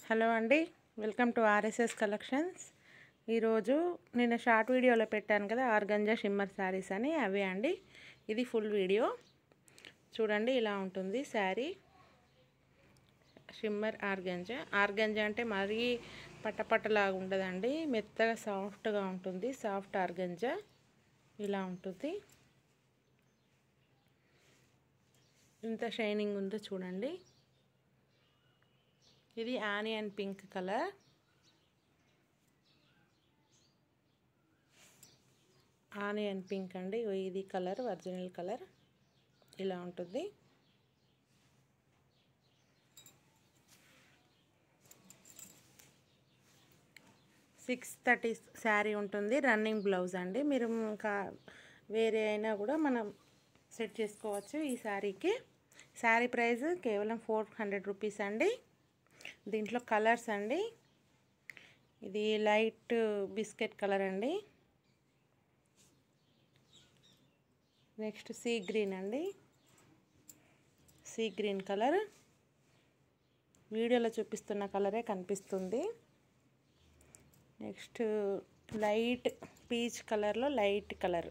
hello అండి welcome to RSS collections ఈరోజు నేను షార్ట్ వీడియోలో పెట్టాను కదా ఆర్గంజా షిమ్మర్ శారీస్ అని అవే అండి ఇది ఫుల్ వీడియో చూడండి ఇలా ఉంటుంది శారీ షిమ్మర్ ఆర్గంజా ఆర్గంజా అంటే మరీ పట్టపట్టలాగా ఉండదండి మెత్తగా సాఫ్ట్గా ఉంటుంది సాఫ్ట్ ఆర్గంజా ఇలా ఉంటుంది ఇంత షైనింగ్ ఉందో చూడండి ఇది onion pink colour onion pink అండి ఇది కలర్ ఒరిజినల్ కలర్ ఇలా ఉంటుంది సిక్స్ థర్టీ శారీ ఉంటుంది రన్నింగ్ బ్లౌజ్ అండి మీరు ఇంకా వేరే అయినా కూడా మనం సెట్ చేసుకోవచ్చు ఈ శారీకి శారీ ప్రైస్ కేవలం ఫోర్ హండ్రెడ్ రూపీస్ అండి దీంట్లో కలర్స్ అండి ఇది లైట్ బిస్కెట్ కలర్ అండి నెక్స్ట్ సీ గ్రీన్ అండి సీ గ్రీన్ కలర్ వీడియోలో చూపిస్తున్న కలరే కనిపిస్తుంది నెక్స్ట్ లైట్ పీచ్ కలర్లో లైట్ కలర్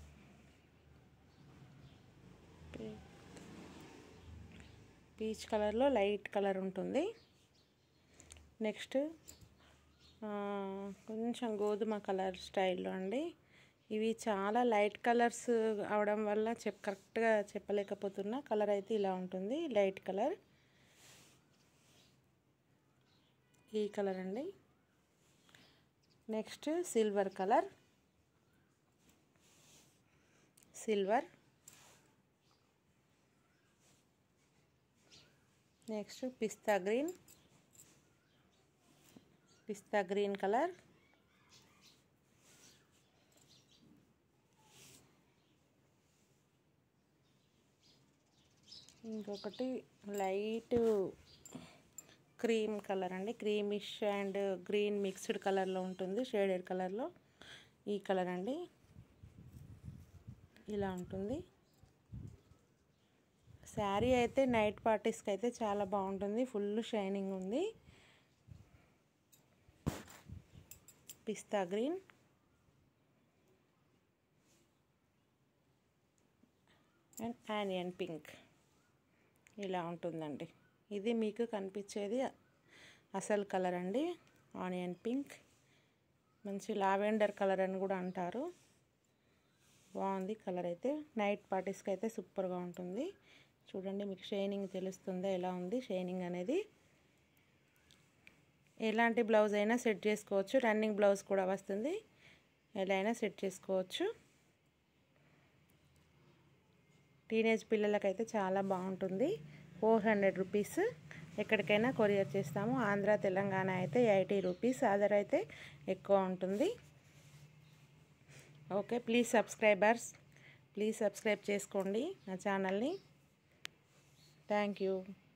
పీచ్ కలర్లో లైట్ కలర్ ఉంటుంది నెక్స్ట్ కొంచెం గోధుమ కలర్ స్టైల్లో అండి ఇవి చాలా లైట్ కలర్స్ అవడం వల్ల చెప్ కరెక్ట్గా చెప్పలేకపోతున్నా కలర్ అయితే ఇలా ఉంటుంది లైట్ కలర్ ఈ కలర్ అండి next silver colour silver next pista green pista green colour ఇంకొకటి లైట్ క్రీమ్ కలర్ అండి క్రీమిష్ అండ్ గ్రీన్ మిక్స్డ్ కలర్లో ఉంటుంది షేడెడ్ కలర్లో ఈ కలర్ అండి ఇలా ఉంటుంది శారీ అయితే నైట్ పార్టీస్కి అయితే చాలా బాగుంటుంది ఫుల్ షైనింగ్ ఉంది pista green and onion pink ఇలా ఉంటుందండి ఇది మీకు కనిపించేది అసలు కలర్ అండి ఆనియన్ పింక్ మంచి లావెండర్ కలర్ అని కూడా అంటారు బాగుంది కలర్ అయితే నైట్ పార్టీస్కి అయితే సూపర్గా ఉంటుంది చూడండి మీకు షైనింగ్ తెలుస్తుందా ఎలా ఉంది షైనింగ్ అనేది ఎలాంటి బ్లౌజ్ అయినా సెట్ చేసుకోవచ్చు రన్నింగ్ బ్లౌజ్ కూడా వస్తుంది ఎలా అయినా సెట్ చేసుకోవచ్చు టీనేజ్ పిల్లలకైతే చాలా బాగుంటుంది ఫోర్ హండ్రెడ్ రూపీస్ ఎక్కడికైనా కొరియర్ చేస్తాము ఆంధ్ర తెలంగాణ అయితే ఎయిటీ రూపీస్ అదర్ అయితే ఎక్కువ ఉంటుంది okay please subscribers please subscribe చేసుకోండి నా ఛానల్ని థ్యాంక్ యూ